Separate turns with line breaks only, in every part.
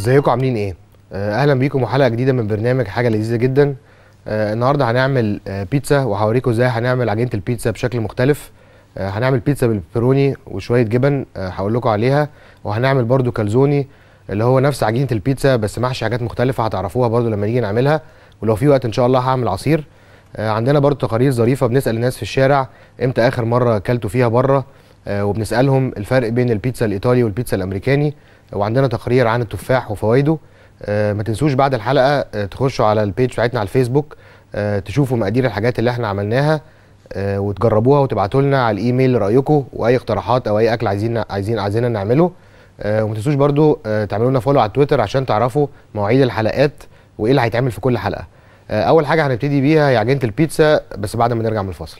ازيكم عاملين ايه آه، اهلا بيكم وحلقه جديده من برنامج حاجه لذيذه جدا آه، النهارده هنعمل آه، بيتزا وهوريكم ازاي هنعمل عجينه البيتزا بشكل مختلف آه، هنعمل بيتزا بالبيبروني وشويه جبن آه، هقول لكم عليها وهنعمل برده كالزوني اللي هو نفس عجينه البيتزا بس محشي حاجات مختلفه هتعرفوها برده لما نيجي نعملها ولو في وقت ان شاء الله هعمل عصير آه، عندنا برده تقارير ظريفه بنسال الناس في الشارع امتى اخر مره اكلتوا فيها بره آه، وبنسالهم الفرق بين البيتزا الايطالي والبيتزا الامريكاني وعندنا تقرير عن التفاح وفوائده آه، ما تنسوش بعد الحلقه آه، تخشوا على البيج بتاعتنا على الفيسبوك آه، تشوفوا مقادير الحاجات اللي احنا عملناها آه، وتجربوها وتبعتوا لنا على الايميل رايكم واي اقتراحات او اي اكل عايزين عايزين عايزين نعمله آه، وما تنسوش برضو آه، تعملوا لنا فولو على تويتر عشان تعرفوا مواعيد الحلقات وايه اللي هيتعمل في كل حلقه آه، اول حاجه هنبتدي بيها هي عجينه البيتزا بس بعد ما نرجع من الفاصل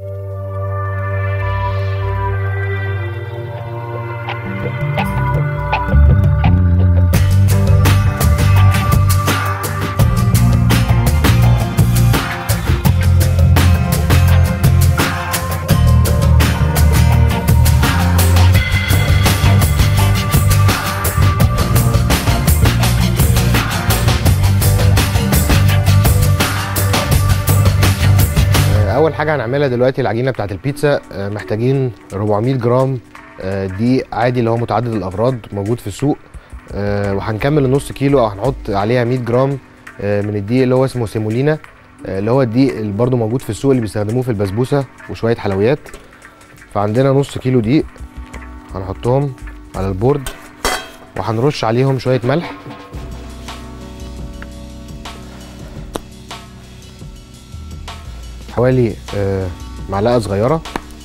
آه، اول حاجه هنعملها دلوقتي العجينه بتاعت البيتزا آه، محتاجين 400 جرام آه، دقيق عادي اللي هو متعدد الاغراض موجود في السوق آه، وهنكمل النص كيلو او هنحط عليها 100 جرام آه، من الدقيق اللي هو اسمه سيمولينا آه، اللي هو الدقيق اللي برضه موجود في السوق اللي بيستخدموه في البسبوسه وشويه حلويات فعندنا نص كيلو دقيق هنحطهم على البورد وهنرش عليهم شويه ملح حوالي آه، معلقه صغيره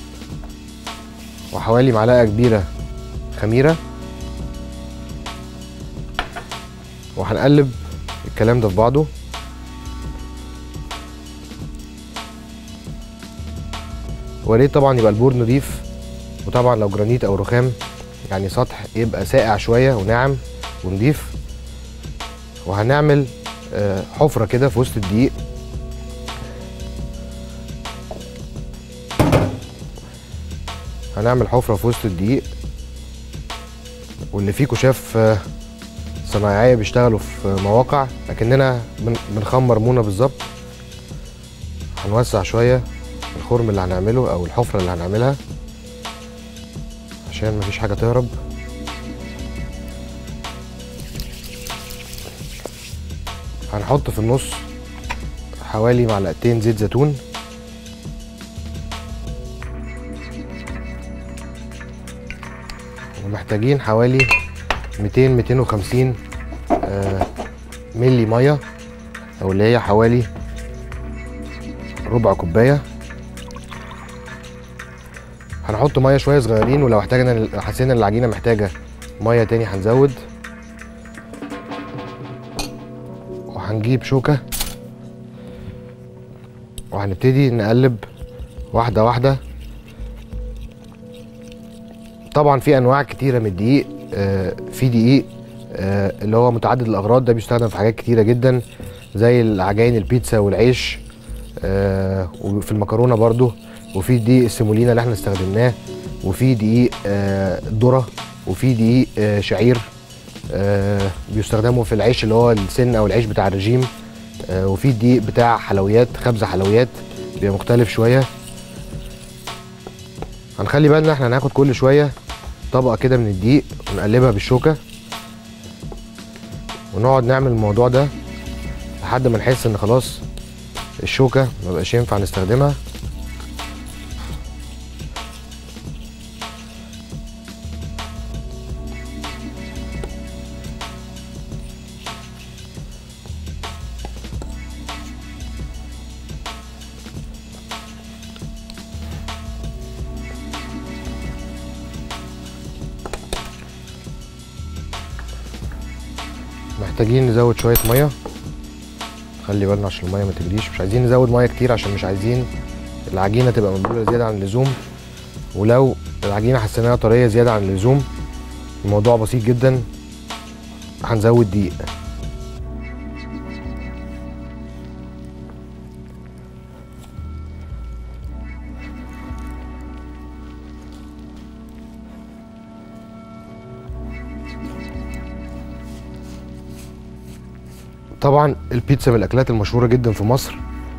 وحوالي معلقه كبيره خميره وهنقلب الكلام ده في بعضه وريت طبعا يبقى البور نضيف وطبعا لو جرانيت او رخام يعني سطح يبقى ساقع شويه وناعم ونضيف وهنعمل آه، حفره كده في وسط الدقيق هنعمل حفرة في وسط الدقيق واللي فيكم شاف آه، صنايعية بيشتغلوا في مواقع لكننا بن- بنخمر مونة بالظبط هنوسع شوية الخرم اللي هنعمله أو الحفرة اللي هنعملها عشان مفيش حاجة تهرب هنحط في النص حوالي معلقتين زيت زيتون ومحتاجين حوالي 200 250 آه، ملي ميه او اللي هي حوالي ربع كوبايه هنحط ميه شويه صغيرين ولو احتاجنا حسينا ان العجينه محتاجه ميه تاني هنزود وهنجيب شوكه وهنبتدي نقلب واحده واحده طبعا في انواع كتيره من الدقيق آه، في دقيق آه، اللي هو متعدد الاغراض ده بيستخدم في حاجات كتيره جدا زي العجائن البيتزا والعيش آه، وفي المكرونه برضو وفي دقيق السيمولينا اللي احنا استخدمناه وفي دقيق آه، ذره وفي دقيق آه، شعير آه، بيستخدموا في العيش اللي هو السن او العيش بتاع الرجيم آه، وفي الدقيق بتاع حلويات خبز حلويات بيبقى مختلف شويه هنخلي بالنا احنا هناخد كل شويه طبقه كده من الدقيق ونقلبها بالشوكه ونقعد نعمل الموضوع ده لحد ما نحس ان خلاص الشوكه مبقاش ينفع نستخدمها محتاجين نزود شويه ميه خلي بالنا عشان الميه ما تجريش مش عايزين نزود ميه كتير عشان مش عايزين العجينه تبقى مبلوله زياده عن اللزوم ولو العجينه حسيناها طريه زياده عن اللزوم الموضوع بسيط جدا هنزود دقيق طبعا البيتزا من الاكلات المشهوره جدا في مصر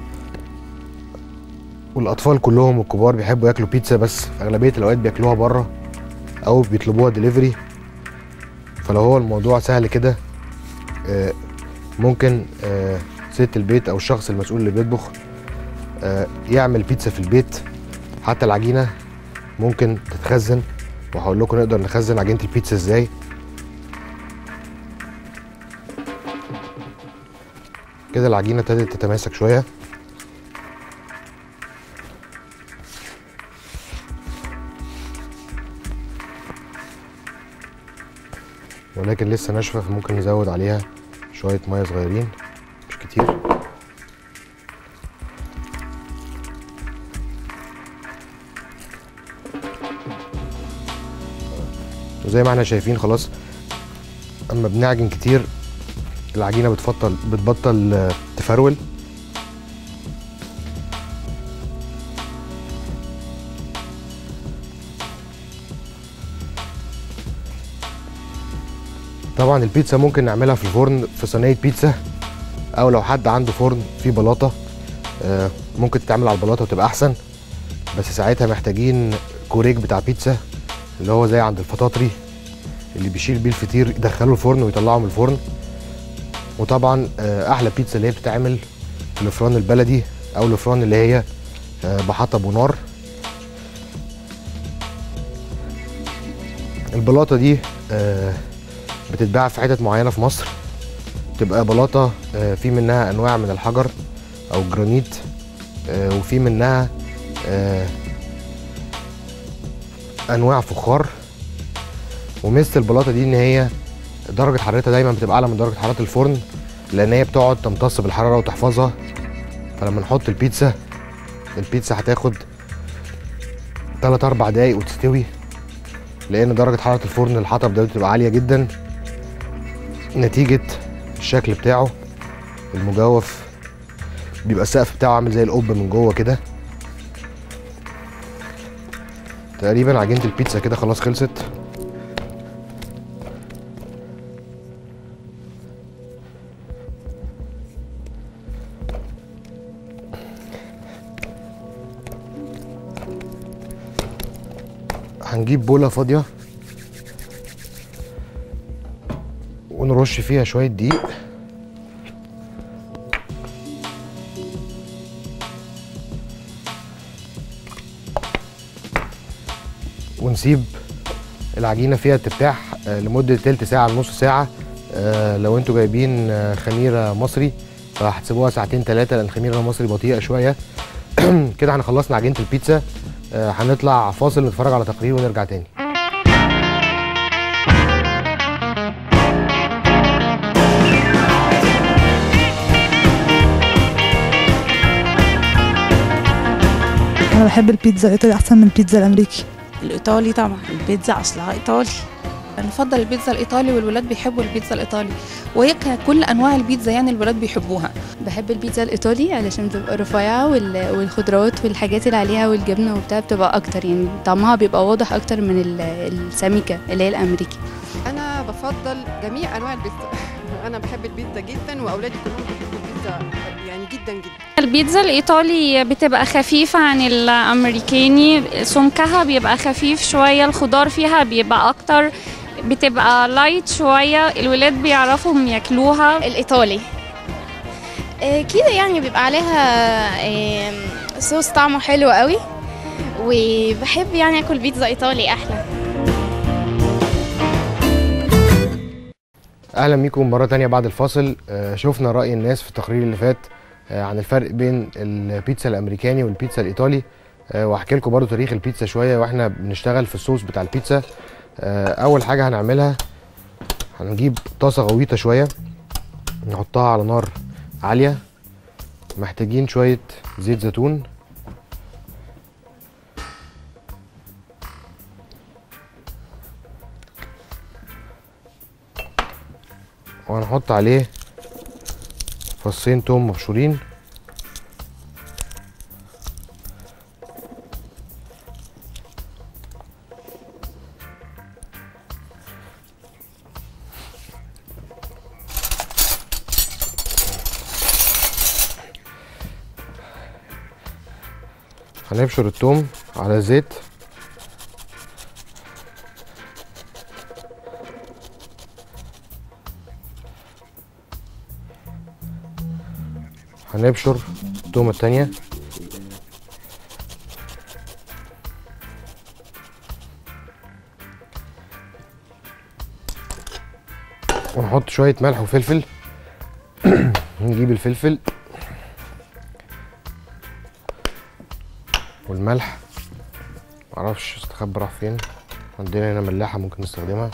والاطفال كلهم والكبار بيحبوا ياكلوا بيتزا بس في اغلبيه الاوقات بياكلوها بره او بيطلبوها دليفري فلو هو الموضوع سهل كده آه، ممكن آه، ست البيت او الشخص المسؤول اللي بيطبخ آه، يعمل بيتزا في البيت حتى العجينه ممكن تتخزن وهقول لكم نقدر نخزن عجينه البيتزا ازاي كده العجينه ابتدت تتماسك شويه ولكن لسه ناشفه فممكن نزود عليها شويه ميه صغيرين مش كتير وزي ما احنا شايفين خلاص اما بنعجن كتير العجينه بتفضل بتبطل آه، تفرول طبعا البيتزا ممكن نعملها في الفرن في صينيه بيتزا او لو حد عنده فرن فيه بلاطه آه، ممكن تتعمل على البلاطه وتبقى احسن بس ساعتها محتاجين كوريك بتاع بيتزا اللي هو زي عند الفطاطري اللي بيشيل بيه الفطير يدخله الفرن ويطلعه من الفرن وطبعا آه، احلى بيتزا اللي هي بتتعمل في الفران البلدي او الفران اللي هي آه، بحطب ونار البلاطه دي آه، بتتباع في حتت معينه في مصر بتبقى بلاطه آه، في منها انواع من الحجر او جرانيت آه، وفي منها آه، انواع فخار وميزه البلاطه دي ان هي درجه حرارتها دايما بتبقى اعلى من درجه حراره الفرن لان هي بتقعد تمتص بالحراره وتحفظها فلما نحط البيتزا البيتزا هتاخد 3 4 دقايق وتستوي لان درجه حراره الفرن الحطب ده بتبقى عاليه جدا نتيجه الشكل بتاعه المجوف بيبقى السقف بتاعه عامل زي القبه من جوه كده تقريبا عجينه البيتزا كده خلاص خلصت هنجيب بولة فاضية ونرش فيها شوية دقيق ونسيب العجينة فيها ترتاح آه، لمدة تلت ساعة لنص ساعة آه، لو انتوا جايبين آه، خميرة مصري فهتسيبوها ساعتين تلاتة لأن الخميرة المصري بطيئة شوية كده احنا خلصنا عجينة البيتزا آه، هنطلع فاصل نتفرج على تقرير ونرجع تاني
انا بحب البيتزا الايطالي احسن من البيتزا الامريكي
الايطالي طبعا البيتزا اصلها ايطالي انا بفضل البيتزا الايطالي والولاد بيحبوا البيتزا الايطالي وهي ك- كل انواع البيتزا يعني الولاد بيحبوها
بحب البيتزا الايطالي علشان بتبقى رفيعه وال- والخضروات والحاجات اللي عليها والجبنه وبتاع بتبقى اكتر يعني طعمها بيبقى واضح اكتر من ال- السميكه اللي هي الامريكي
انا بفضل جميع انواع البيتزا انا بحب البيتزا جدا واولادي كلهم بيحبوا البيتزا يعني جدا جدا
البيتزا الإيطالي بتبقى خفيفة عن الأمريكاني سمكها بيبقى خفيف شوية الخضار فيها بيبقى أكتر بتبقى لايت شوية الولاد بيعرفوا ياكلوها
الايطالي آه، كده يعني بيبقى عليها آه، صوص طعمه حلو قوي وبحب يعني اكل بيتزا ايطالي احلى
اهلا بيكم مره تانية بعد الفاصل آه، شفنا راي الناس في التقرير اللي فات آه، عن الفرق بين البيتزا الامريكاني والبيتزا الايطالي آه، وهحكي لكم برضو تاريخ البيتزا شويه واحنا بنشتغل في الصوص بتاع البيتزا آه، اول حاجه هنعملها هنجيب طاسه غويطه شويه نحطها على نار عاليه محتاجين شويه زيت زيتون وهنحط عليه فصين توم مبشورين هنبشر التوم على زيت هنبشر التومة التانية ونحط شوية ملح وفلفل نجيب الفلفل والملح معرفش استخبى راح فين عندنا هنا ملاحة ممكن نستخدمها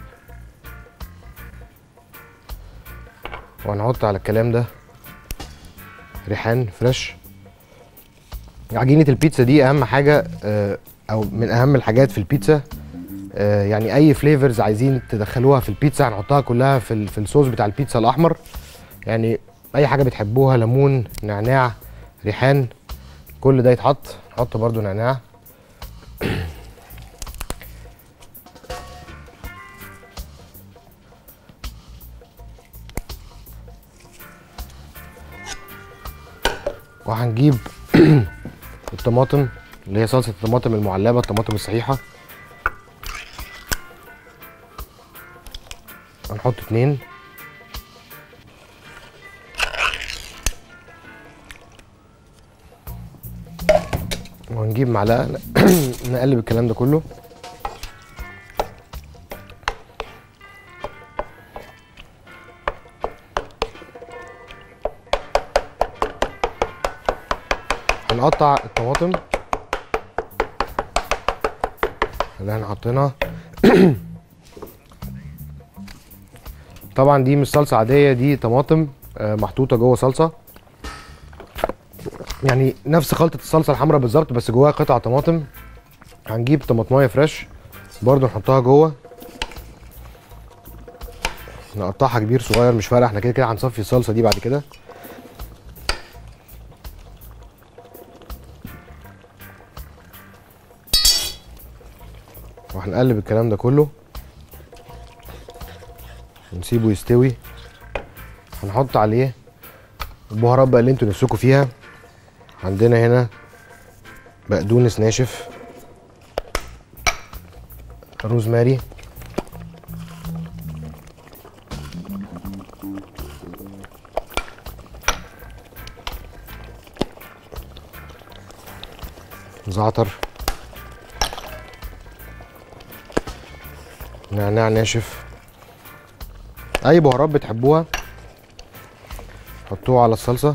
وهنحط على الكلام ده ريحان فريش عجينة البيتزا دي أهم حاجة آه، أو من أهم الحاجات في البيتزا آه، يعني أي فليفرز عايزين تدخلوها في البيتزا هنحطها كلها في ال- في الصوص بتاع البيتزا الأحمر يعني أي حاجة بتحبوها ليمون نعناع ريحان كل ده يتحط نحط برضو نعناع وهنجيب الطماطم اللي هي صلصة الطماطم المعلبة الطماطم الصحيحة هنحط اتنين وهنجيب معلقة نقلب الكلام ده كله هنقطع الطماطم اللي احنا حاطينها طبعا دي مش صلصه عاديه دي طماطم آه، محطوطه جوه صلصه يعني نفس خلطه الصلصه الحمراء بالظبط بس جواها قطع طماطم هنجيب طماطمايه فريش برضو نحطها جوه نقطعها كبير صغير مش فارقه احنا كده كده هنصفي الصلصه دي بعد كده وهنقلب الكلام ده كله ونسيبه يستوي هنحط عليه البهارات بقى اللي انتوا نفسكوا فيها عندنا هنا بقدونس ناشف روزماري زعتر نعناع ناشف اي بهارات بتحبوها حطوها على الصلصه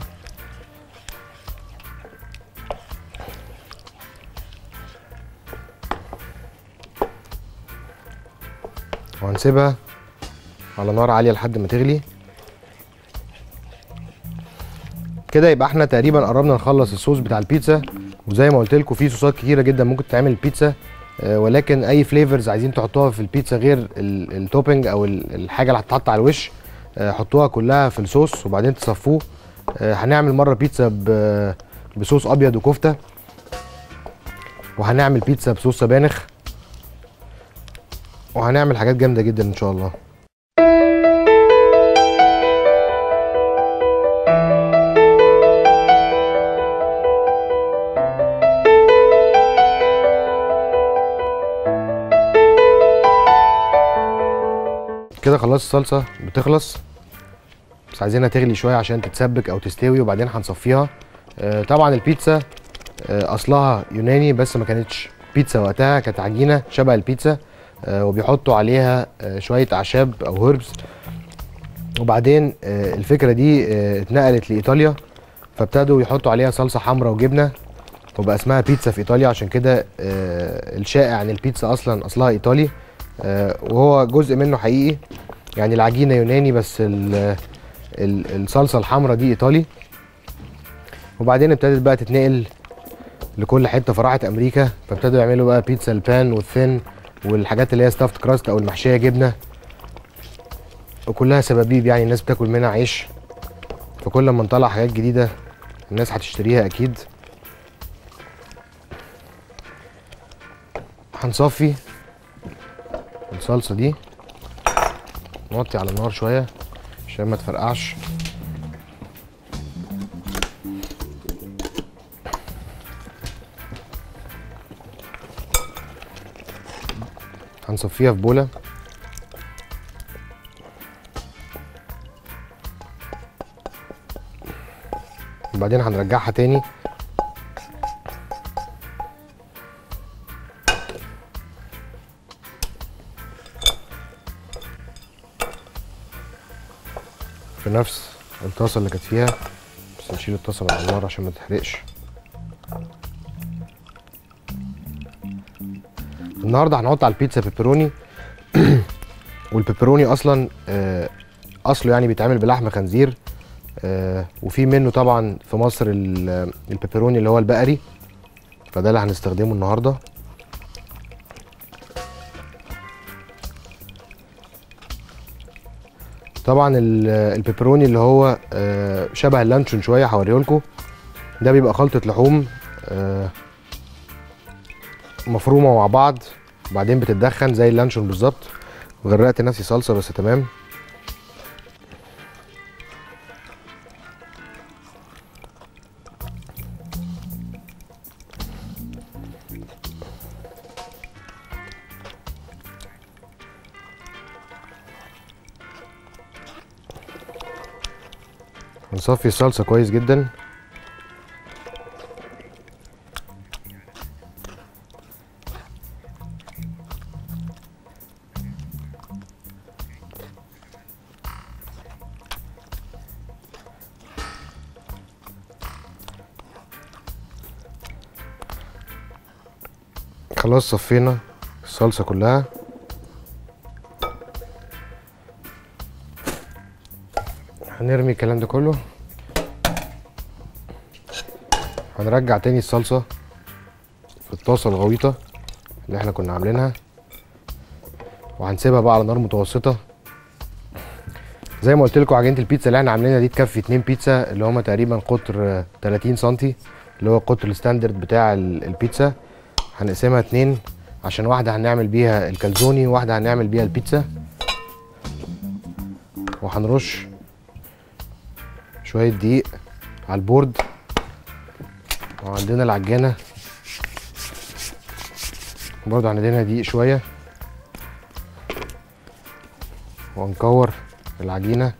وهنسيبها على نار عاليه لحد ما تغلي كده يبقى احنا تقريبا قربنا نخلص الصوص بتاع البيتزا وزي ما قلت لكم في صوصات كتيره جدا ممكن تعمل البيتزا آه، ولكن اي فليفرز عايزين تحطوها في البيتزا غير ال- التوبينج او ال- الحاجه اللي هتتحط على الوش آه، حطوها كلها في الصوص وبعدين تصفوه آه، هنعمل مره بيتزا ب- بصوص ابيض وكفته وهنعمل بيتزا بصوص سبانخ وهنعمل حاجات جامده جدا ان شاء الله كده خلاص الصلصه بتخلص بس عايزينها تغلي شويه عشان تتسبك او تستوي وبعدين هنصفيها آه، طبعا البيتزا آه، اصلها يوناني بس ما كانتش بيتزا وقتها كانت عجينه شبه البيتزا آه، وبيحطوا عليها آه، شويه اعشاب او هيربس وبعدين آه، الفكره دي آه، اتنقلت لايطاليا فابتدوا يحطوا عليها صلصه حمراء وجبنه وبقى اسمها بيتزا في ايطاليا عشان كده آه، الشائع ان البيتزا اصلا اصلها ايطالي آه، وهو جزء منه حقيقي يعني العجينه يوناني بس ال- ال- الصلصه الحمراء دي ايطالي وبعدين ابتدت بقى تتنقل لكل حته فراحت امريكا فابتدوا يعملوا بقى بيتزا البان والثين والحاجات اللي هي ستافت كراست او المحشيه جبنه وكلها سبابيب يعني الناس بتاكل منها عيش فكل ما نطلع حاجات جديده الناس هتشتريها اكيد هنصفي الصلصه دي نوطي على النار شويه عشان ما تفرقعش هنصفيها في بوله وبعدين هنرجعها تاني في نفس الطاسه اللي كانت فيها بس نشيل الطاسه من على النار عشان ما تتحرقش النهارده هنحط على البيتزا بيبروني والبيبروني اصلا آه، اصله يعني بيتعمل بلحم خنزير آه، وفي منه طبعا في مصر ال- البيبروني اللي هو البقري فده اللي هنستخدمه النهارده طبعا ال- البيبروني اللي هو آه، شبه اللانشون شويه هوريهولكوا ده بيبقى خلطه لحوم آه، مفرومه مع بعض وبعدين بتتدخن زي اللانشون بالظبط وغرقت نفسي صلصه بس تمام هنصفي الصلصه كويس جدا خلاص صفينا الصلصه كلها هنرمي الكلام ده كله هنرجع تاني الصلصه في الطاسه الغويطه اللي احنا كنا عاملينها وهنسيبها بقى على نار متوسطه زي ما قلت لكم عجينه البيتزا اللي احنا عاملينها دي تكفي اتنين بيتزا اللي هما تقريبا قطر آه، 30 سنتي اللي هو القطر الستاندرد بتاع ال- البيتزا هنقسمها اتنين عشان واحده هنعمل بيها الكالزوني وواحده هنعمل بيها البيتزا وهنرش شويه دقيق على البورد وعندنا العجانه برضو عندنا دقيق شويه وهنكور العجينه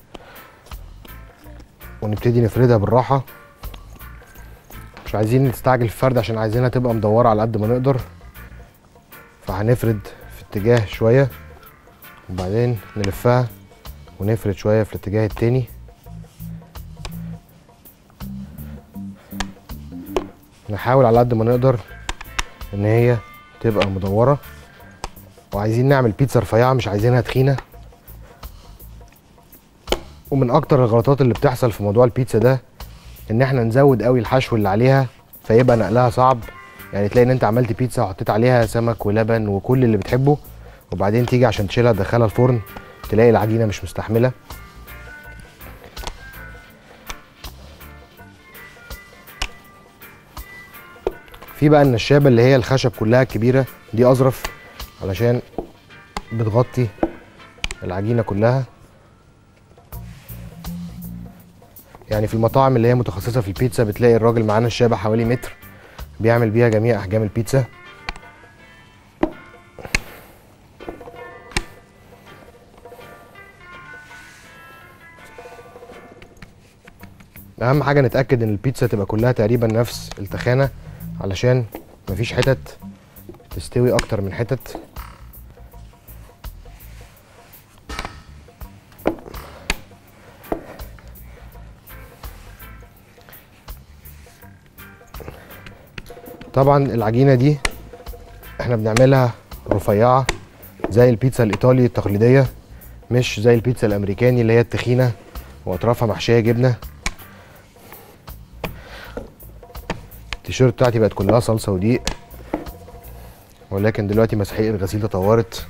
ونبتدي نفردها بالراحه مش عايزين نستعجل في الفرد عشان عايزينها تبقى مدوره على قد ما نقدر فهنفرد في اتجاه شويه وبعدين نلفها ونفرد شويه في الاتجاه التاني نحاول على قد ما نقدر ان هي تبقى مدوره وعايزين نعمل بيتزا رفيعه مش عايزينها تخينه ومن اكتر الغلطات اللي بتحصل في موضوع البيتزا ده ان احنا نزود قوي الحشو اللي عليها فيبقى نقلها صعب يعني تلاقي ان انت عملت بيتزا وحطيت عليها سمك ولبن وكل اللي بتحبه وبعدين تيجي عشان تشيلها تدخلها الفرن تلاقي العجينه مش مستحمله في بقى النشابه اللي هي الخشب كلها الكبيره دي اظرف علشان بتغطي العجينه كلها يعني في المطاعم اللي هي متخصصه في البيتزا بتلاقي الراجل معاه نشابه حوالي متر بيعمل بيها جميع احجام البيتزا اهم حاجه نتاكد ان البيتزا تبقى كلها تقريبا نفس التخانه علشان مفيش حتت تستوي اكتر من حتت طبعا العجينه دي احنا بنعملها رفيعه زي البيتزا الايطالي التقليديه مش زي البيتزا الامريكاني اللي هي التخينه واطرافها محشيه جبنه التيشيرت بتاعتي بقت كلها صلصه ودقيق ولكن دلوقتي مسحيق الغسيل تطورت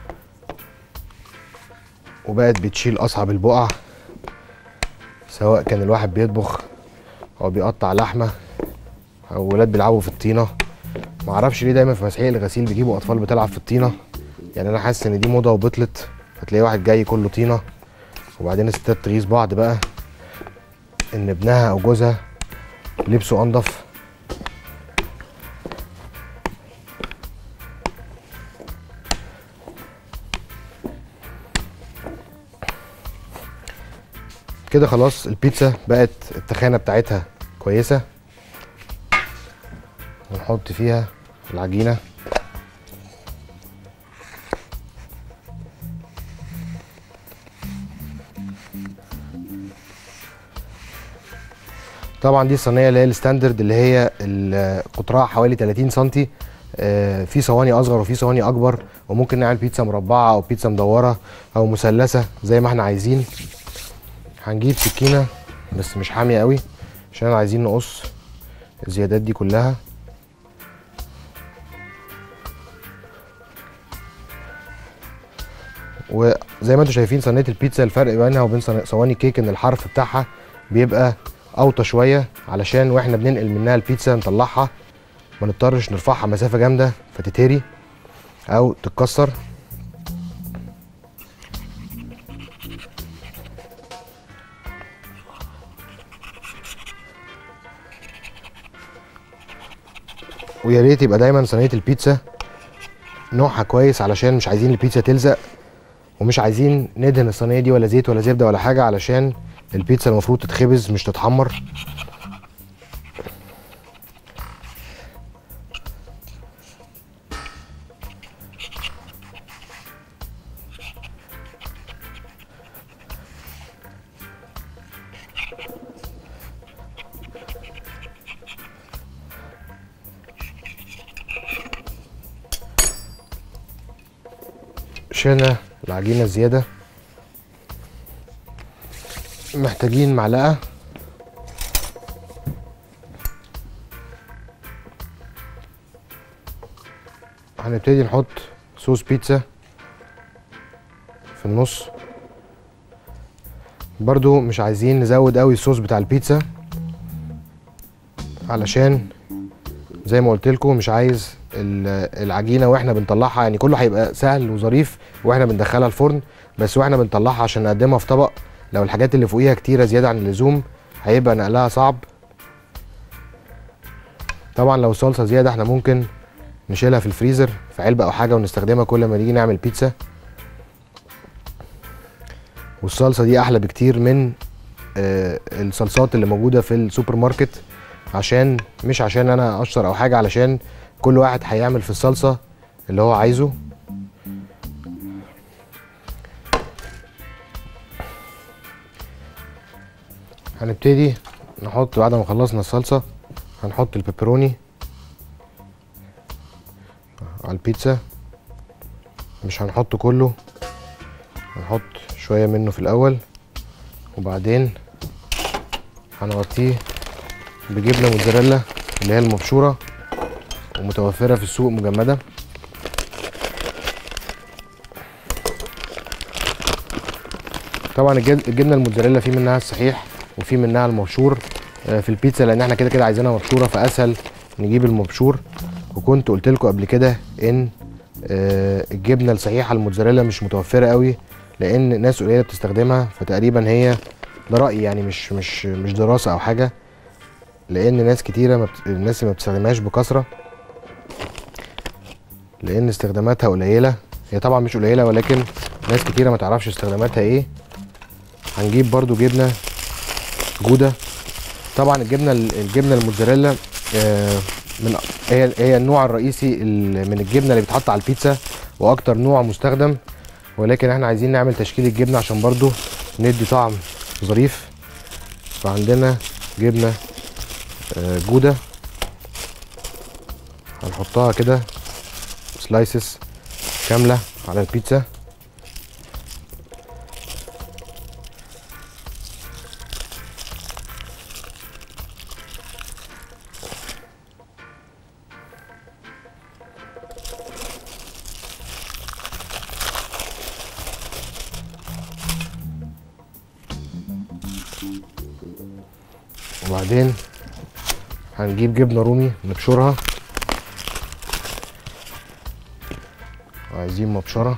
وبقت بتشيل اصعب البقع سواء كان الواحد بيطبخ او بيقطع لحمه او ولاد بيلعبوا في الطينه معرفش ليه دايما في مسحيق الغسيل بيجيبوا اطفال بتلعب في الطينه يعني انا حاسس ان دي موضه وبطلت فتلاقي واحد جاي كله طينه وبعدين الستات تغيظ بعض بقى ان ابنها او جوزها لبسه انضف كده خلاص البيتزا بقت التخانه بتاعتها كويسه ونحط فيها العجينه طبعا دي الصينيه اللي هي الستاندرد اللي هي ال- قطرها حوالي 30 سم آه، في صواني اصغر وفي صواني اكبر وممكن نعمل بيتزا مربعه او بيتزا مدوره او مثلثه زي ما احنا عايزين هنجيب سكينه بس مش حاميه قوي عشان عايزين نقص الزيادات دي كلها وزي ما انتم شايفين صينيه البيتزا الفرق بينها وبين صن- صواني الكيك ان الحرف بتاعها بيبقى اوطى شويه علشان واحنا بننقل منها البيتزا نطلعها ما نضطرش نرفعها مسافه جامده فتتهري او تتكسر ويا ريت يبقى دايما صينيه البيتزا نوعها كويس علشان مش عايزين البيتزا تلزق ومش عايزين ندهن الصينيه دي ولا زيت ولا زبده ولا حاجه علشان البيتزا المفروض تتخبز مش تتحمر شلنا العجينه الزياده محتاجين معلقه هنبتدي نحط صوص بيتزا في النص برضو مش عايزين نزود قوي الصوص بتاع البيتزا علشان زي ما قلت لكم مش عايز ال- العجينه واحنا بنطلعها يعني كله هيبقى سهل وظريف واحنا بندخلها الفرن بس واحنا بنطلعها عشان نقدمها في طبق لو الحاجات اللي فوقيها كتيره زياده عن اللزوم هيبقى نقلها صعب طبعا لو الصلصه زياده احنا ممكن نشيلها في الفريزر في علبه او حاجه ونستخدمها كل ما نيجي نعمل بيتزا والصلصه دي احلى بكتير من آه، الصلصات اللي موجوده في السوبر ماركت عشان مش عشان انا اشطر او حاجه علشان كل واحد هيعمل في الصلصه اللي هو عايزه هنبتدي نحط بعد ما خلصنا الصلصه هنحط البيبروني على البيتزا مش هنحطه كله هنحط شويه منه في الاول وبعدين هنغطيه بجبنه موتزاريلا اللي هي المبشوره ومتوفره في السوق مجمده طبعا الجب- الجبنه الموتزاريلا في منها الصحيح وفي منها المبشور آه، في البيتزا لان احنا كده كده عايزينها مبشوره فاسهل نجيب المبشور وكنت قلت لكم قبل كده ان آه، الجبنه الصحيحه الموتزاريلا مش متوفره قوي لان ناس قليله بتستخدمها فتقريبا هي ده رايي يعني مش مش مش دراسه او حاجه لان ناس كتيره ما بت... الناس اللي ما بتستخدمهاش بكثره لان استخداماتها قليله هي طبعا مش قليله ولكن ناس كتيره ما تعرفش استخداماتها ايه هنجيب برضو جبنه جوده طبعا الجبنه الجبنه الموتزاريلا آه، من هي هي النوع الرئيسي ال- من الجبنه اللي بيتحط على البيتزا واكتر نوع مستخدم ولكن احنا عايزين نعمل تشكيل الجبنه عشان برضو ندي طعم ظريف فعندنا جبنه آه، جوده هنحطها كده سلايسز كامله على البيتزا وبعدين هنجيب جبنه رومي نبشرها وعايزين مبشره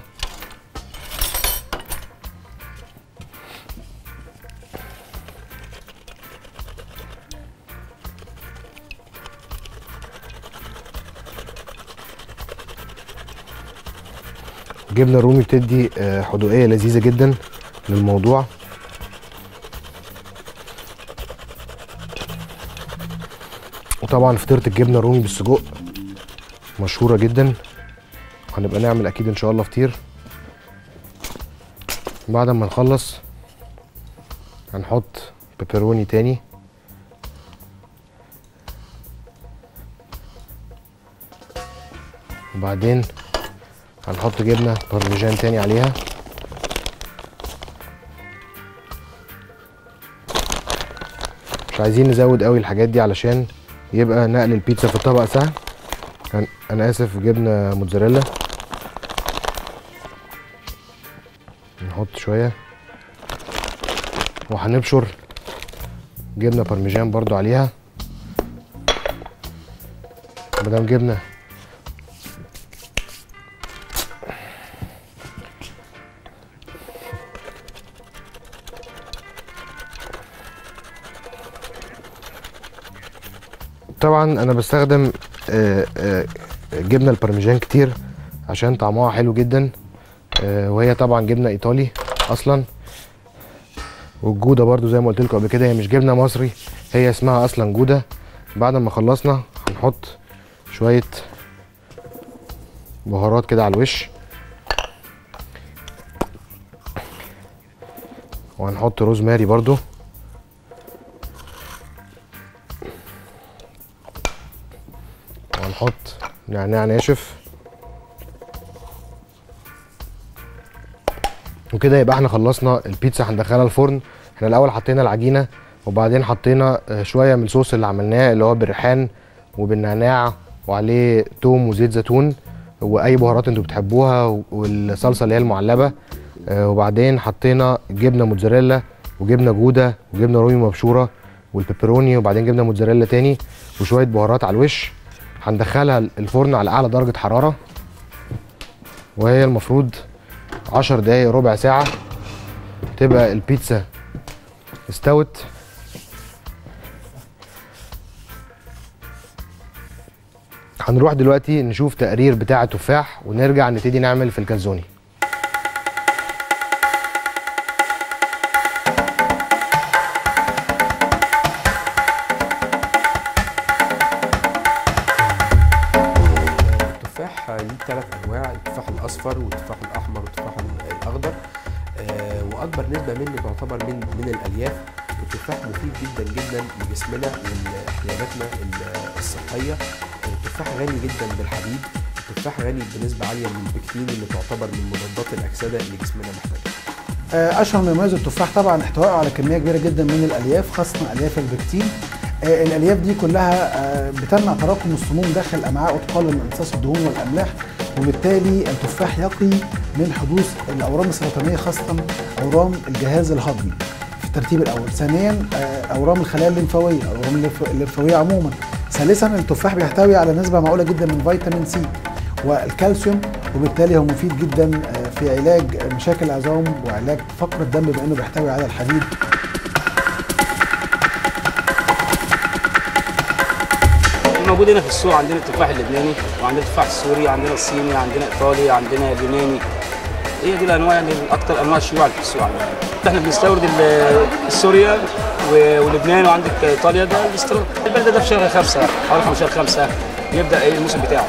الجبنه الرومي بتدي آه، حدوقيه لذيذه جدا للموضوع طبعا فطيره الجبنه الرومي بالسجق مشهوره جدا هنبقى نعمل اكيد ان شاء الله فطير بعد ما نخلص هنحط بيبروني تاني وبعدين هنحط جبنه بارميجان تاني عليها مش عايزين نزود قوي الحاجات دي علشان يبقى نقل البيتزا في الطبق سهل أنا- انا اسف جبنه موتزاريلا نحط شويه وهنبشر جبنه بارميجان برضو عليها مادام جبنه طبعا انا بستخدم آه، آه، جبنه البارميجان كتير عشان طعمها حلو جدا آه، وهي طبعا جبنه ايطالي اصلا والجوده برضو زي ما قلت لكم قبل كده هي مش جبنه مصري هي اسمها اصلا جوده بعد ما خلصنا هنحط شويه بهارات كده على الوش وهنحط روزماري برضو وهنحط نعناع ناشف وكده يبقى احنا خلصنا البيتزا هندخلها الفرن احنا الاول حطينا العجينه وبعدين حطينا آه، شويه من الصوص اللي عملناه اللي هو بالريحان وبالنعناع وعليه توم وزيت زيتون واي بهارات انتوا بتحبوها والصلصه اللي هي المعلبه آه، وبعدين حطينا جبنه موتزاريلا وجبنه جوده وجبنه رومي مبشوره والبيبروني وبعدين جبنه موتزاريلا تاني وشويه بهارات على الوش هندخلها الفرن على اعلى درجه حراره وهي المفروض عشر دقايق ربع ساعه تبقى البيتزا استوت هنروح دلوقتي نشوف تقرير بتاع التفاح ونرجع نبتدي نعمل في الكالزوني
التفاح ليه ثلاث انواع التفاح الاصفر والتفاح الاحمر والتفاح الاخضر آه، واكبر نسبه منه تعتبر من من الالياف التفاح مفيد جدا جدا لجسمنا ولاحتياجاتنا ال- الصحيه التفاح غني جدا بالحديد التفاح غني بنسبه عاليه من البكتين اللي تعتبر من مضادات الاكسده اللي جسمنا محتاجها
آه، اشهر ما يميز التفاح طبعا احتوائه على كميه كبيره جدا من الالياف خاصه الياف البكتين آه، الالياف دي كلها آه، بتمنع تراكم السموم داخل الامعاء وتقلل من امتصاص الدهون والاملاح وبالتالي التفاح يقي من حدوث الاورام السرطانيه خاصه اورام الجهاز الهضمي في الترتيب الاول ثانيا آه، اورام الخلايا الليمفاويه الاورام الليمف- الليمفاويه عموما ثالثا التفاح بيحتوي على نسبه معقوله جدا من فيتامين سي والكالسيوم وبالتالي هو مفيد جدا آه، في علاج مشاكل العظام وعلاج فقر الدم بما انه بيحتوي على الحديد
موجود هنا في السوق عندنا التفاح اللبناني وعندنا التفاح السوري عندنا الصيني عندنا ايطالي عندنا اليوناني هي دي الانواع اللي اكتر انواع الشيوع اللي في السوق عندنا احنا بنستورد ال- سوريا و- ولبنان وعندك ايطاليا ده الاستيراد البلد ده في شهر خمسه حوالي 15 خمسه يبدا ايه الموسم بتاعه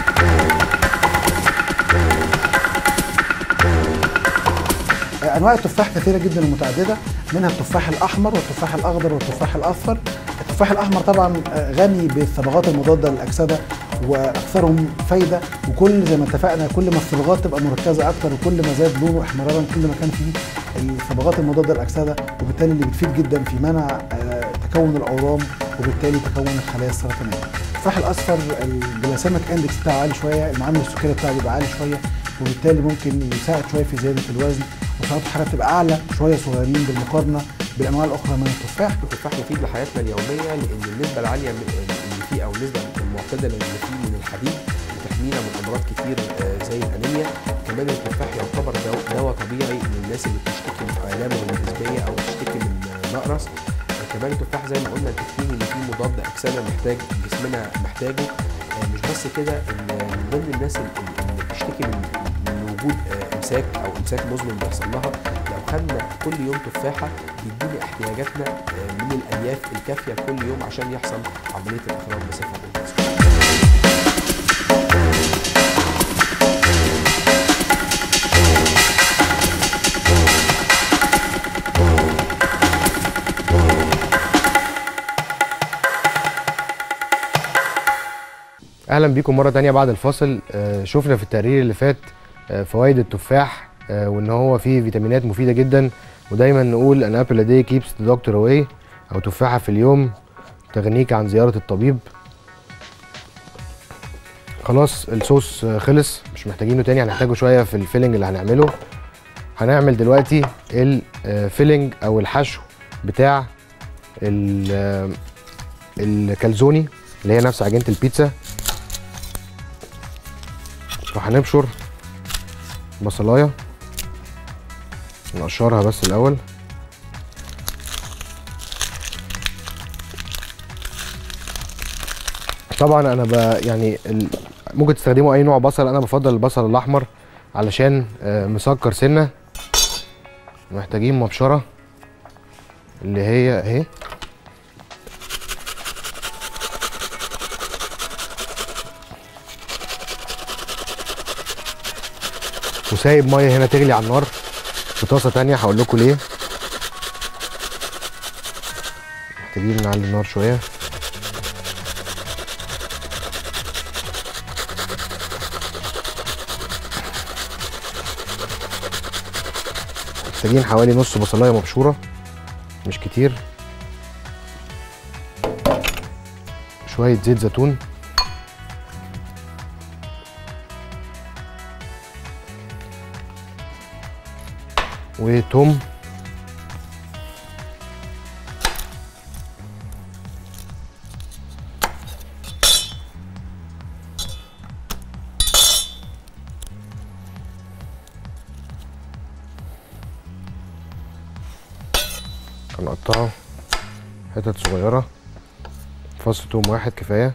آه، انواع التفاح كثيره جدا ومتعدده منها التفاح الاحمر والتفاح الاخضر والتفاح الاصفر التفاح الاحمر طبعا آه، غني بالصبغات المضاده للاكسده واكثرهم فايده وكل زي ما اتفقنا كل ما الصبغات تبقى مركزه اكتر وكل ما زاد لونه احمرارا كل ما كان فيه الصبغات المضاده للاكسده وبالتالي اللي بتفيد جدا في منع آه، تكون الاورام وبالتالي تكون الخلايا السرطانيه. التفاح الاصفر الجلاسيميك اندكس بتاعه عالي شويه المعامل السكري بتاعه بيبقى عالي شويه وبالتالي ممكن يساعد شويه في زياده الوزن وسعرات الحراره بتبقى اعلى شويه صغيرين بالمقارنه بالانواع الاخرى من التفاح
التفاح مفيد لحياتنا اليوميه لان النسبه العاليه من- اللي فيه او النسبه المعتدله اللي فيه من الحديد بتحمينا من امراض كتير آه، زي الانيميا كمان التفاح يعتبر دو- دواء طبيعي للناس اللي بتشتكي من الام الجسديه او بتشتكي من آه، نقرس آه، كمان التفاح زي ما قلنا التكتين اللي فيه مضاد اكسده محتاج جسمنا محتاجه آه، مش بس كده ان من ضمن الناس اللي اللي بتشتكي من من وجود آه، امساك او امساك مزمن بيحصل لها لو خدنا كل يوم تفاحه بيدينا احتياجاتنا آه، من الالياف الكافيه كل يوم عشان يحصل عمليه الاخراج بصفه منتظمه
اهلا بيكم مره تانية بعد الفاصل آه، شفنا في التقرير اللي فات آه، فوائد التفاح آه، وان هو فيه فيتامينات مفيده جدا ودايما نقول ان ابل داي كيبس ذا دكتور اواي او تفاحه في اليوم تغنيك عن زياره الطبيب خلاص الصوص آه، خلص مش محتاجينه تاني هنحتاجه شويه في الفيلنج اللي هنعمله هنعمل دلوقتي الفيلنج او الحشو بتاع ال- آه، الكالزوني اللي هي نفس عجينه البيتزا وهنبشر بصلايه نقشرها بس الاول طبعا انا ب يعني ال... ممكن تستخدموا اي نوع بصل انا بفضل البصل الاحمر علشان آه، مسكر سنه محتاجين مبشره اللي هي اهي وسايب ميه هنا تغلي على النار في طاسه تانية هقول لكم ليه محتاجين نعلي النار شويه محتاجين حوالي نص بصلايه مبشوره مش كتير شويه زيت زيتون وتوم هنقطعه حتت صغيرة فص توم واحد كفاية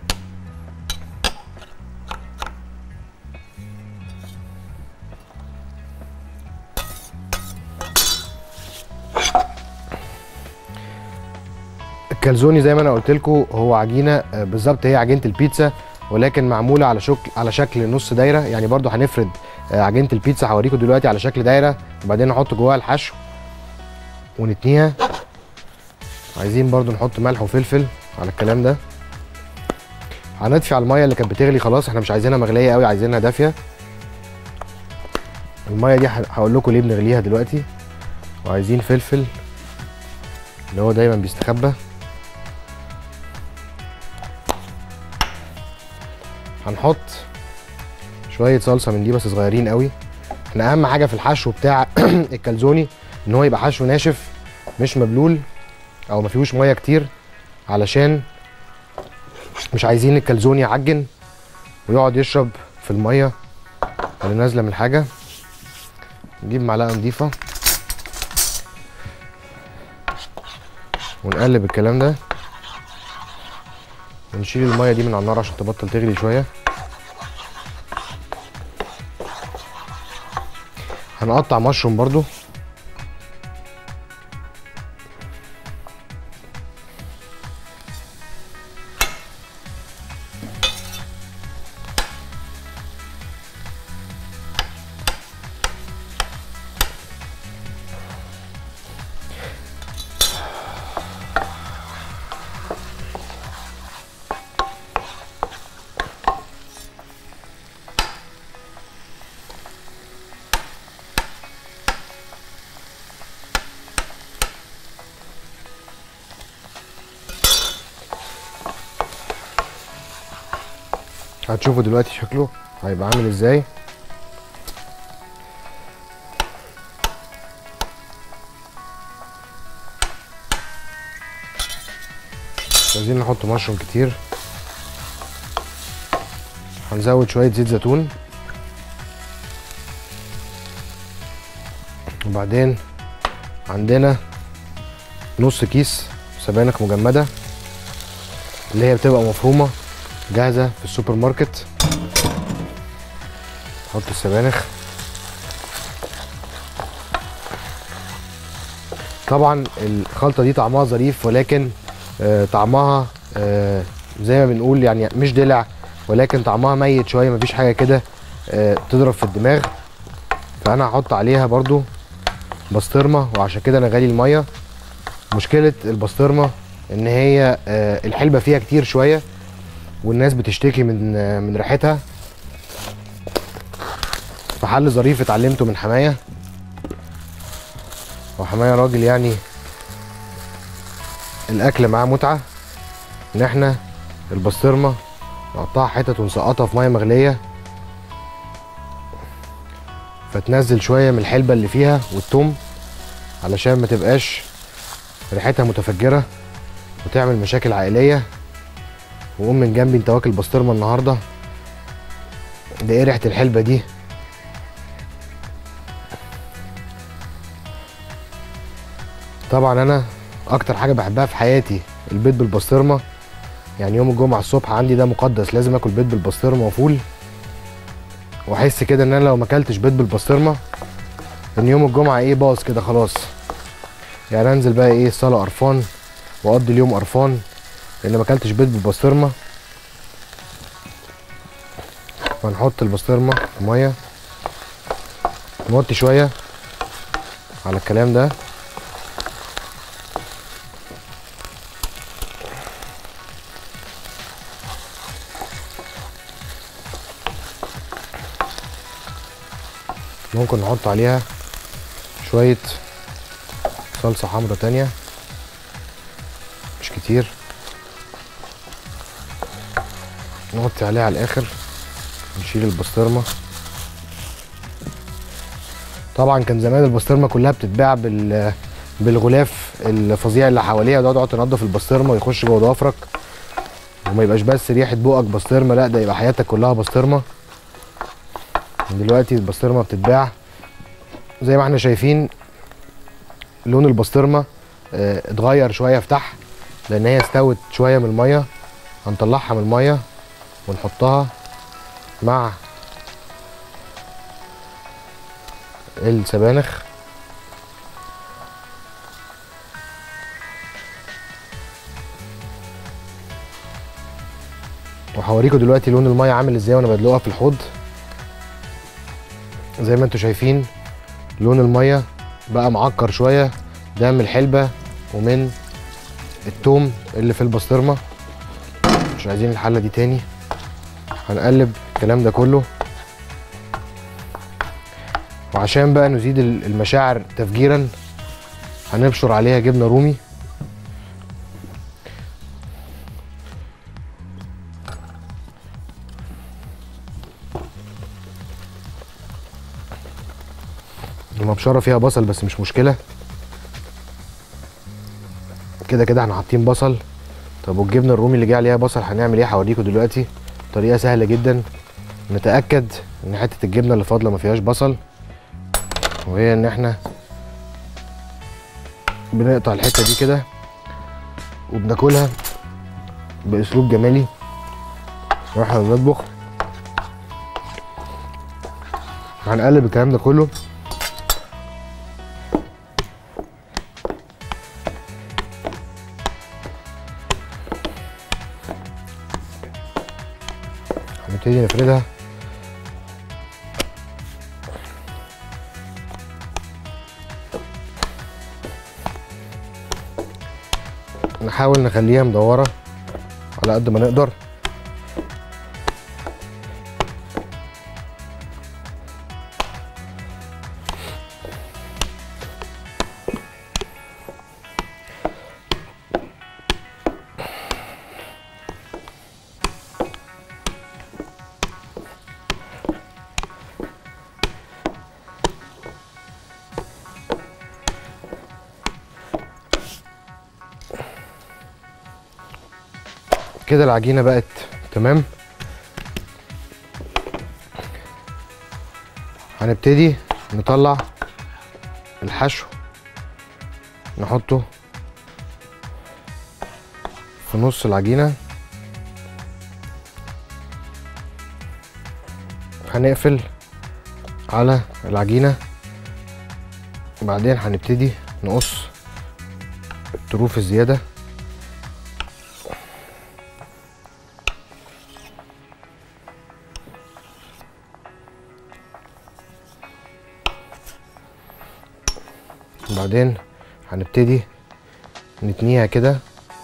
الكالزوني زي ما انا قلت لكم هو عجينه آه، بالظبط هي عجينه البيتزا ولكن معموله على شكل على شكل نص دايره يعني برضو هنفرد آه، عجينه البيتزا هوريكم دلوقتي على شكل دايره وبعدين نحط جواها الحشو ونتنيها عايزين برضو نحط ملح وفلفل على الكلام ده هنطفي على الميه اللي كانت بتغلي خلاص احنا مش عايزينها مغليه قوي عايزينها دافيه الميه دي ه- هقول لكم ليه بنغليها دلوقتي وعايزين فلفل اللي هو دايما بيستخبى هنحط شويه صلصه من دي بس صغيرين قوي احنا اهم حاجه في الحشو بتاع الكالزوني ان هو يبقى حشو ناشف مش مبلول او ما فيهوش ميه كتير علشان مش عايزين الكالزوني يعجن ويقعد يشرب في الميه اللي نازله من الحاجه نجيب معلقه نضيفه ونقلب الكلام ده ونشيل الميه دي من على النار عشان تبطل تغلي شويه هنقطع مشروم برضو هتشوفوا دلوقتي شكله هيبقى عامل ازاي مش عايزين نحط مشروم كتير هنزود شوية زيت زيتون وبعدين عندنا نص كيس سبانخ مجمدة اللي هي بتبقى مفرومة جاهزة في السوبر ماركت نحط السبانخ طبعا الخلطه دي طعمها ظريف ولكن آه طعمها آه زي ما بنقول يعني مش دلع ولكن طعمها ميت شويه مفيش حاجه كده آه تضرب في الدماغ فانا هحط عليها برضو بسطرمه وعشان كده انا غالي الميه مشكله البسطرمه ان هي آه الحلبه فيها كتير شويه والناس بتشتكي من آه من ريحتها فحل ظريف اتعلمته من حمايه وحمايه راجل يعني الاكل معاه متعه ان احنا البسطرمه نقطعها حتت ونسقطها في ميه مغليه فتنزل شويه من الحلبه اللي فيها والثوم علشان ما تبقاش ريحتها متفجره وتعمل مشاكل عائليه وقوم من جنبي انت واكل بسطرمه النهارده ده ايه ريحه الحلبه دي طبعا انا اكتر حاجه بحبها في حياتي البيض بالبسطرمه يعني يوم الجمعه الصبح عندي ده مقدس لازم اكل بيض بالبسطرمه وفول واحس كده ان انا لو ما اكلتش بيض بالبسطرمه ان يوم الجمعه ايه باظ كده خلاص يعني انزل بقى ايه الصلاه قرفان واقضي اليوم قرفان لان ما اكلتش بيض بالبسطرمه فنحط البسطرمه في ميه نوطي شويه على الكلام ده ممكن نحط عليها شوية صلصة حمرا تانية مش كتير نغطي عليها على الآخر نشيل البسطرمة طبعا كان زمان البسطرمة كلها بتتباع بال بالغلاف الفظيع اللي حواليها ده تقعد تنضف البسطرمة ويخش جوه ضوافرك وما يبقاش بس ريحة بقك بسطرمة لا ده يبقى حياتك كلها بسطرمة دلوقتي البسطرمه بتتباع زي ما احنا شايفين لون البسطرمه اه اتغير شويه في تحت لان هي استوت شويه من الميه هنطلعها من الميه ونحطها مع السبانخ وهوريكم دلوقتي لون الميه عامل ازاي وانا بدلقها في الحوض زي ما انتم شايفين لون الميه بقى معكر شويه ده من الحلبه ومن التوم اللي في البسطرمه مش عايزين الحله دي تاني هنقلب الكلام ده كله وعشان بقى نزيد المشاعر تفجيرا هنبشر عليها جبنه رومي المبشره فيها بصل بس مش مشكله كده كده احنا حاطين بصل طب والجبنه الرومي اللي جه عليها بصل هنعمل ايه هوريكم دلوقتي طريقه سهله جدا نتاكد ان حته الجبنه اللي فاضله ما فيهاش بصل وهي ان احنا بنقطع الحته دي كده وبناكلها باسلوب جمالي واحنا بنطبخ هنقلب الكلام ده كله هنبتدي نفردها نحاول نخليها مدورة على قد ما نقدر كده العجينه بقت تمام هنبتدي نطلع الحشو نحطه في نص العجينه هنقفل على العجينه بعدين هنبتدي نقص الطروف الزياده وبعدين هنبتدي نتنيها كده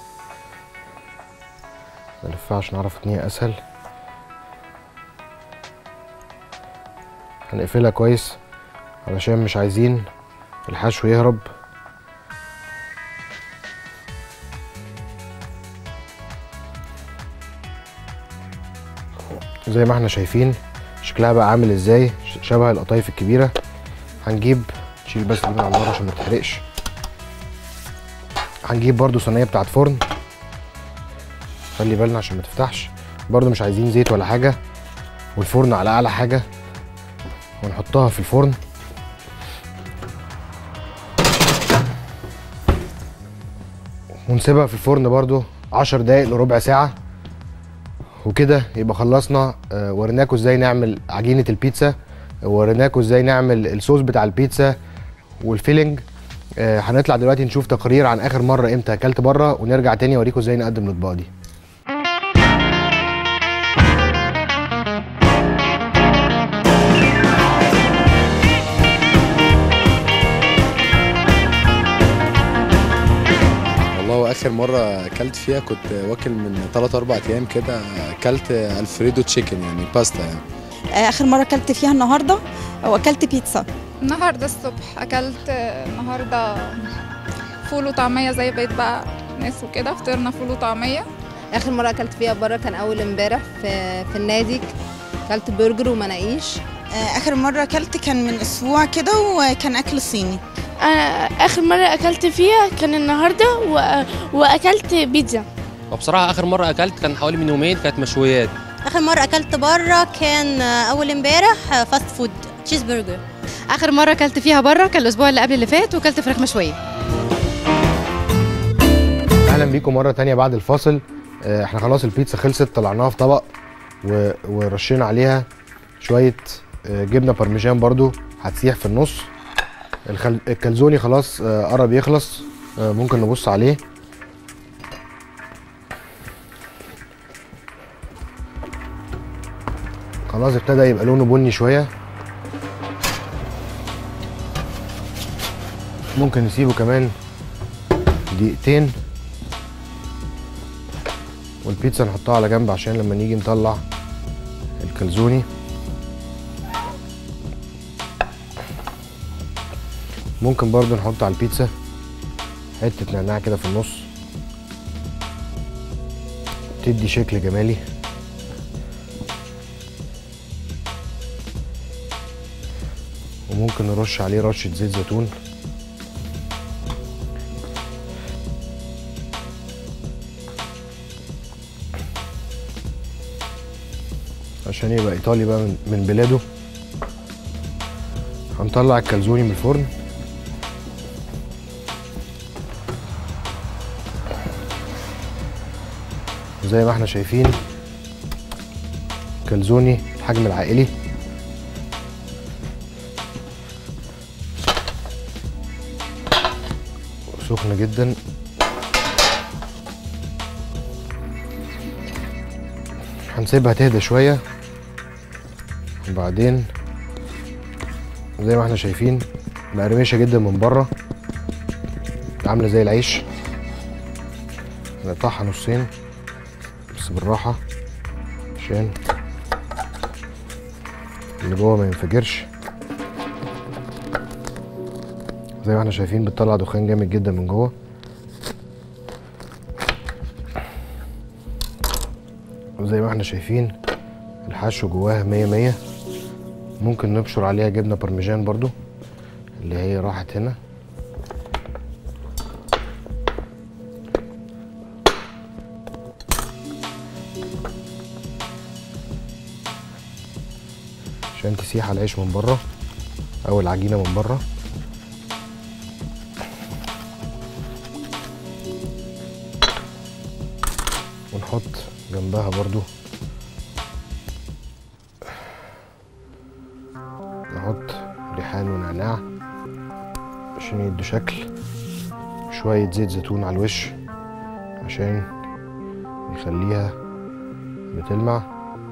نلفها عشان نعرف نتنيها اسهل هنقفلها كويس علشان مش عايزين الحشو يهرب زي ما احنا شايفين شكلها بقى عامل ازاي ش- شبه القطايف الكبيره هنجيب نشيل بس دي من على النار عشان ما تتحرقش هنجيب برضو صينيه بتاعت فرن خلي بالنا عشان ما تفتحش برضو مش عايزين زيت ولا حاجه والفرن على اعلى حاجه ونحطها في الفرن ونسيبها في الفرن برضو عشر دقايق لربع ساعة وكده يبقى خلصنا آه، وريناكم ازاي نعمل عجينة البيتزا وريناكم ازاي نعمل الصوص بتاع البيتزا والفيلنج آه، هنطلع دلوقتي نشوف تقرير عن اخر مرة امتى اكلت بره ونرجع تاني اوريكم ازاي نقدم الاطباق دي
والله واخر مره اكلت فيها كنت واكل من 3 4 ايام كده اكلت الفريدو تشيكن يعني باستا يعني
اخر مره اكلت فيها النهارده واكلت بيتزا
النهارده الصبح اكلت النهارده فول وطعميه زي بقيت بقى ناس وكده فطرنا فول وطعميه
اخر مره اكلت فيها بره كان اول امبارح في في النادي اكلت برجر ومناقيش
اخر مره اكلت كان من اسبوع كده وكان اكل صيني
أنا آخر مرة أكلت فيها كان النهاردة و... وأكلت بيتزا
وبصراحة آخر مرة أكلت كان حوالي من يومين كانت مشويات
اخر مره اكلت بره كان اول امبارح فاست فود تشيز برجر
اخر مره اكلت فيها بره كان الاسبوع اللي قبل اللي فات وكلت فراخ مشويه
اهلا بيكم مره تانية بعد الفاصل آه، احنا خلاص البيتزا خلصت طلعناها في طبق و- ورشينا عليها شويه آه، جبنه بارميجان برضو هتسيح في النص الخل... الكالزوني خلاص آه، قرب يخلص آه، ممكن نبص عليه خلاص ابتدى يبقى لونه بني شويه ممكن نسيبه كمان دقيقتين والبيتزا نحطها على جنب عشان لما نيجي نطلع الكالزوني ممكن برضو نحط على البيتزا حتة نعناع كده في النص تدي شكل جمالي وممكن نرش عليه رشة زيت زيتون عشان يبقى ايطالي بقى من, من بلاده هنطلع الكالزوني من الفرن زي ما احنا شايفين كالزوني الحجم العائلي سخن جدا هنسيبها تهدى شويه وبعدين زي ما احنا شايفين مقرمشه جدا من بره عامله زي العيش نقطعها نصين بس بالراحه عشان اللي جوه ما ينفجرش زي ما احنا شايفين بتطلع دخان جامد جدا من جوه وزي ما احنا شايفين الحشو جواها مية مية ممكن نبشر عليها جبنة بارميجان برضو اللي هي راحت هنا عشان تسيح على العيش من بره او العجينة من بره ونحط جنبها برضو نحط ريحان ونعناع عشان يدوا شكل شويه زيت زيتون على الوش عشان يخليها بتلمع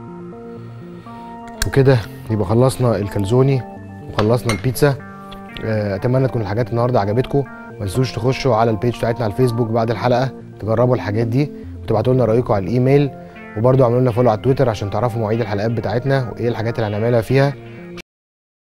وكده يبقى خلصنا الكالزوني وخلصنا البيتزا آه، اتمنى تكون الحاجات النهارده عجبتكم ما تنسوش تخشوا على البيج بتاعتنا على الفيسبوك بعد الحلقه تجربوا الحاجات دي وتبعتوا لنا رايكم على الايميل وبرضه اعملوا لنا فولو على تويتر عشان تعرفوا مواعيد الحلقات بتاعتنا وايه الحاجات اللي هنعملها فيها